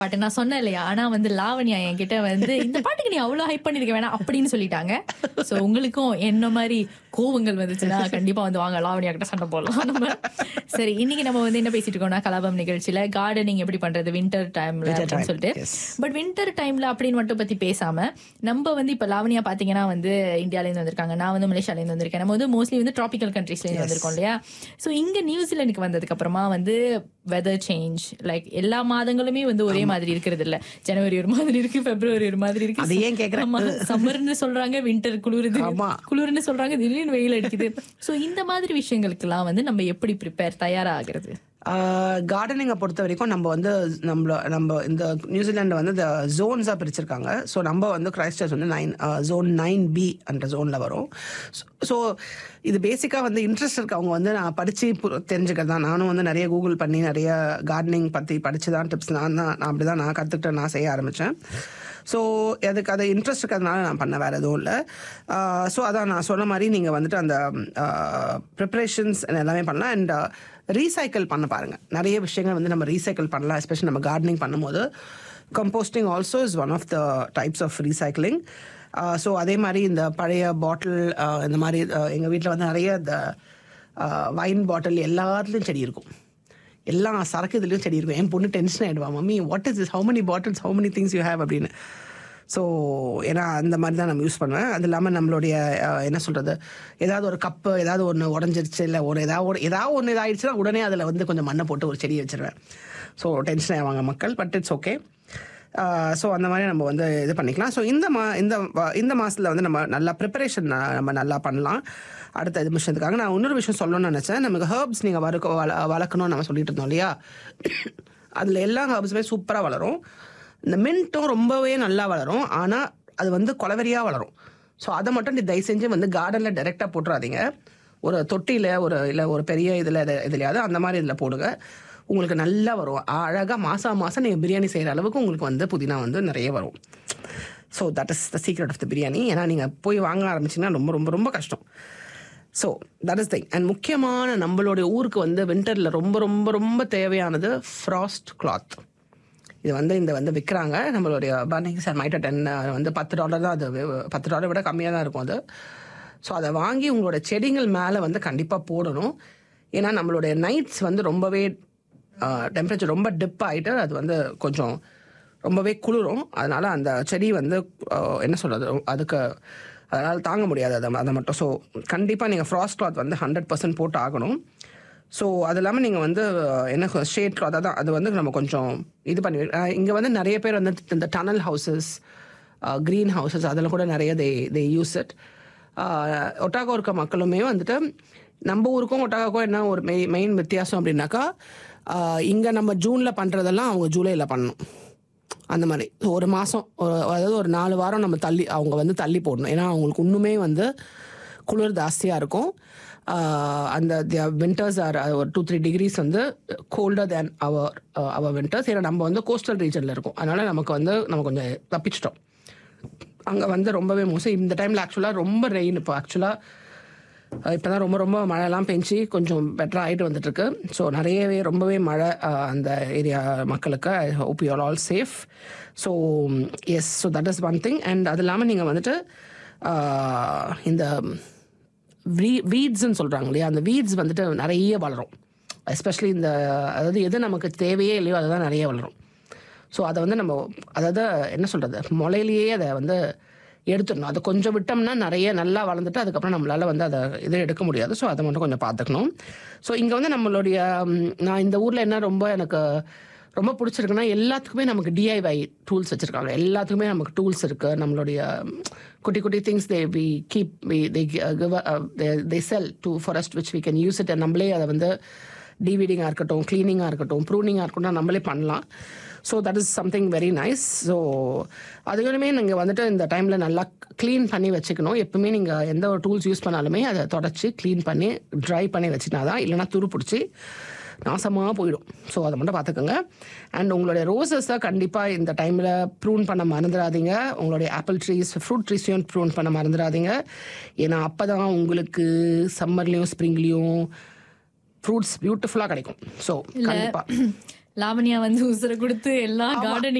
பாட்டு நான் சொன்னேன் இல்லையா ஆனா வந்து லாவண்யா என்கிட்ட வந்து இந்த பாட்டுக்கு நீ அவ்வளவு ஹைப் பண்ணிருக்க வேணாம் அப்படின்னு சொல்லிட்டாங்க சோ உங்களுக்கும் என்ன மாதிரி கோவங்கள் வந்துச்சுன்னா கண்டிப்பா வந்து வாங்க லாவண்யா கிட்ட சண்டை போடலாம் நம்ம சரி இன்னைக்கு நம்ம வந்து என்ன பேசிட்டு இருக்கோம்னா கலாபம் நிகழ்ச்சியில கார்டனிங் எப்படி பண்றது வின்டர் டைம்ல அப்படின்னு சொல்லிட்டு பட் வின்டர் டைம்ல அப்படின்னு மட்டும் பத்தி பேசாம நம்ம வந்து இப்ப லாவண்யா பாத்தீங்கன்னா வந்து இந்தியால இருந்து வந்திருக்காங்க நான் வந்து மலேசியால இருந்து வந்திருக்கேன் நம்ம வந்து மோஸ்ட்லி வந்து டிராபிக்கல் கண்ட்ரீஸ்ல இருந்து வந்திருக்கோம் இல்லையா சோ இங்க நியூசிலாந்துக்கு வந்ததுக்கு அப்புறமா வந்து வெதர் சேஞ்ச் லைக் எல்லா மாதங்களுமே வந்து ஒரே மாதிரி இருக்கிறது இல்ல ஜனவரி ஒரு மாதிரி இருக்கு பிப்ரவரி ஒரு மாதிரி இருக்கு அது ஏன் கேக்குற? சம்மர்னு சொல்றாங்க வின்டர் குளிருது ஆமா. குளிர்னு சொல்றாங்க திடீர்னு வெயில் அடிக்குது சோ இந்த மாதிரி விஷயங்களுக்கெல்லாம் வந்து நம்ம எப்படி ப்ரிப்பேர் தயாராகிறது கார்டனிங்கை பொறுத்த வரைக்கும் நம்ம வந்து நம்மள நம்ம இந்த நியூசிலாந்து வந்து இந்த ஜோன்ஸாக பிரிச்சிருக்காங்க ஸோ நம்ம வந்து கிரைஸ்டர்ஸ் வந்து நைன் ஜோன் நைன் பி அந்த ஜோனில் வரும் ஸோ இது பேசிக்காக வந்து இன்ட்ரெஸ்ட் இருக்கவங்க வந்து நான் படித்து தெரிஞ்சுக்கிறது தான் நானும் வந்து நிறைய கூகுள் பண்ணி நிறைய கார்டனிங் பற்றி படித்து தான் டிப்ஸ் நான் தான் நான் அப்படி தான் நான் கற்றுக்கிட்டு நான் செய்ய ஆரம்பித்தேன் ஸோ அதுக்கு அது இன்ட்ரெஸ்ட் இருக்கிறதுனால நான் பண்ண வேறு எதுவும் இல்லை ஸோ அதான் நான் சொன்ன மாதிரி நீங்கள் வந்துட்டு அந்த ப்ரிப்ரேஷன்ஸ் எல்லாமே பண்ணலாம் அண்ட் ரீசைக்கிள் பண்ண பாருங்கள் நிறைய விஷயங்கள் வந்து நம்ம ரீசைக்கிள் பண்ணலாம் எஸ்பெஷலி நம்ம கார்டனிங் பண்ணும்போது composting also is one of the types of recycling so அதே மாதிரி இந்த பழைய பாட்டில் இந்த மாதிரி எங்கள் வீட்டில் வந்து நிறைய இந்த வைன் பாட்டில் எல்லாத்துலேயும் செடி இருக்கும் எல்லா சரக்கு இதுலேயும் செடி இருக்கும் என் பொண்ணு டென்ஷன் ஆகிடுவா mummy what is is how many bottles how many things you have அப்படின்னு ஸோ ஏன்னா அந்த மாதிரி தான் நம்ம யூஸ் பண்ணுவேன் அது இல்லாமல் நம்மளுடைய அஹ், என்ன சொல்கிறது ஏதாவது ஒரு கப்பு ஏதாவது ஒன்று உடஞ்சிருச்சு இல்லை ஒரு ஏதாவது ஒரு ஏதாவது ஒன்று இதாகிடுச்சுன்னா உடனே அதில் வந்து கொஞ்சம் மண்ணை போட்டு ஒரு செடியை வச்சிருவேன் ஸோ டென்ஷன் ஆவாங்க மக்கள் பட் இட்ஸ் ஓகே ஸோ அந்த மாதிரி நம்ம வந்து இது பண்ணிக்கலாம் ஸோ இந்த மா இந்த வ- இந்த மாதத்தில் வந்து நம்ம நல்லா ப்ரிப்பரேஷன் நம்ம நல்லா பண்ணலாம் அடுத்த இது விஷயத்துக்காக நான் இன்னொரு விஷயம் சொல்லணும்னு நினச்சேன் நமக்கு ஹர்ப்ஸ் நீங்கள் வறுக்க வள வளர்க்கணும்னு நம்ம சொல்லிட்டு இருந்தோம் இல்லையா அதில் எல்லா ஹர்ப்ஸுமே சூப்பராக வளரும் இந்த மின்ட்டும் ரொம்பவே நல்லா வளரும் ஆனால் அது வந்து கொலவெறியாக வளரும் ஸோ அதை மட்டும் நீ தயவு செஞ்சு வந்து கார்டனில் டைரெக்டாக போட்டுறாதீங்க ஒரு தொட்டியில் ஒரு இல்லை ஒரு பெரிய இதில் இதுலையாவது அந்த மாதிரி இதில் போடுங்க உங்களுக்கு நல்லா வரும் அழகாக மாதம் மாதம் நீங்கள் பிரியாணி செய்கிற அளவுக்கு உங்களுக்கு வந்து புதினா வந்து நிறைய வரும் so that is the secret of the biryani ஏன்னா நீங்கள் போய் வாங்க ஆரம்பிச்சிங்கன்னா ரொம்ப ரொம்ப ரொம்ப கஷ்டம் so that is thing and முக்கியமான நம்மளுடைய ஊருக்கு வந்து வின்டரில் ரொம்ப ரொம்ப ரொம்ப தேவையானது ஃப்ராஸ்ட் கிளாத் இது வந்து இந்த வந்து விற்கிறாங்க நம்மளுடைய பர்னிங்ஸ் அண்ட் மைட்ட டென் வந்து பத்து டாலர் தான் அது வே- பத்து டாலர் விட கம்மியாக தான் இருக்கும் அது ஸோ அதை வாங்கி உங்களோட செடிகள் மேலே வந்து கண்டிப்பாக போடணும் ஏன்னா நம்மளுடைய நைட்ஸ் வந்து ரொம்பவே டெம்பரேச்சர் ரொம்ப டிப் ஆகிட்டு அது வந்து கொஞ்சம் ரொம்பவே குளிரும் அதனால் அந்த செடி வந்து ஆஹ், என்ன சொல்கிறது அதுக்கு அதனால் தாங்க முடியாது அதை அதை மட்டும் ஸோ கண்டிப்பாக நீங்கள் ஃப்ராஸ்ட் கிளாத் வந்து ஹண்ட்ரட் பர்சன்ட் போட்டு ஆகணும் ஸோ அது இல்லாமல் நீங்கள் வந்து அஹ், என்ன ஷேட் கிளாத் அதான் அது வந்து நம்ம கொஞ்சம் இது பண்ணி இங்கே வந்து நிறைய பேர் வந்து இந்த டனல் ஹவுசஸ் க்ரீன் ஹவுசஸ் அதில் கூட நிறைய தே தே யூஸ் இட் ஒட்டாகோ இருக்க மக்களுமே வந்துட்டு நம்ம ஊருக்கும் ஒட்டாகோக்கும் என்ன ஒரு மெய் மெயின் வித்தியாசம் அப்படின்னாக்கா இங்கே நம்ம ஜூனில் பண்ணுறதெல்லாம் அவங்க ஜூலையில் பண்ணணும் அந்த மாதிரி ஒரு மாதம் அதாவது ஒரு நாலு வாரம் நம்ம தள்ளி அவங்க வந்து தள்ளி போடணும் ஏன்னா அவங்களுக்கு இன்னுமே வந்து குளிர் ஜாஸ்தியாக இருக்கும் ஆஹ் அந்த வின்டர்ஸ் ஆர் ஒரு டூ த்ரீ டிகிரிஸ் வந்து colder than our our winters ஏன்னா நம்ம வந்து கோஸ்டல் ரீஜனில் இருக்கோம் அதனால் நமக்கு வந்து நம்ம கொஞ்சம் தப்பிச்சிட்டோம் அங்கே வந்து ரொம்பவே மோசம் இந்த டைமில் ஆக்சுவலாக ரொம்ப ரெயின் இப்போ ஆக்சுவலாக இப்போ தான் ரொம்ப ரொம்ப மழைலாம் பெஞ்சு கொஞ்சம் பெட்டராக ஆகிட்டு வந்துட்டுருக்கு ஸோ நிறையவே ரொம்பவே மழை அஹ், அந்த ஏரியா மக்களுக்கு I hope you all safe so yes so that is one thing and அது இல்லாமல் நீங்கள் வந்துட்டு அஹ், இந்த வீ வீட்ஸ்ன்னு சொல்கிறாங்க இல்லையா அந்த வீட்ஸ் வந்துட்டு நிறைய வளரும் எஸ்பெஷலி இந்த அதாவது எது நமக்கு தேவையே இல்லையோ அதுதான் நிறைய வளரும் ஸோ அதை வந்து நம்ம அதாவது என்ன சொல்கிறது முளையிலேயே அதை வந்து எடுத்துடணும் அதை கொஞ்சம் விட்டோம்னா நிறைய நல்லா வளர்ந்துட்டு அதுக்கப்புறம் நம்மளால் வந்து அதை இது எடுக்க முடியாது ஸோ அதை மட்டும் கொஞ்சம் பார்த்துக்கணும் ஸோ இங்கே வந்து நம்மளுடைய ம், நான் இந்த ஊரில் என்ன ரொம்ப எனக்கு ரொம்ப பிடிச்சிருக்குன்னா எல்லாத்துக்குமே நமக்கு டிஐவை டூல்ஸ் வச்சுருக்காங்க எல்லாத்துக்குமே நமக்கு டூல்ஸ் இருக்குது நம்மளுடைய ம், குட்டி குட்டி things they we keep they give they sell to forest which we can use it நம்மளே அதை வந்து டிவிடிங்காக இருக்கட்டும் க்ளீனிங்காக இருக்கட்டும் ப்ரூனிங்காக இருக்கட்டும் நம்மளே பண்ணலாம் so that is something very nice so அதுகளுமே நீங்கள் வந்துட்டு இந்த டைமில் நல்லா க்ளீன் பண்ணி வச்சுக்கணும் எப்பவுமே நீங்கள் எந்த ஒரு டூல்ஸ் யூஸ் பண்ணாலுமே அதை தொடச்சி க்ளீன் பண்ணி ட்ரை பண்ணி வச்சுனா தான் இல்லைனா துரு பிடிச்சி நாசமாக போயிடும் ஸோ அதை மட்டும் பார்த்துக்கோங்க அண்ட் உங்களுடைய ரோசஸை கண்டிப்பாக இந்த டைமில் ப்ரூன் பண்ண மறந்துடாதீங்க உங்களுடைய ஆப்பிள் ட்ரீஸ் ஃப்ரூட் ட்ரீஸையும் ப்ரூன் பண்ண மறந்துடாதீங்க ஏன்னா அப்போ தான் உங்களுக்கு சம்மர்லேயும் ஸ்ப்ரிங்லேயும் ஃப்ரூட்ஸ் பியூட்டிஃபுல்லாக கிடைக்கும் ஸோ கண்டிப்பாக லாவண்யா வந்து உசுர கொடுத்து எல்லா கார்டனிங்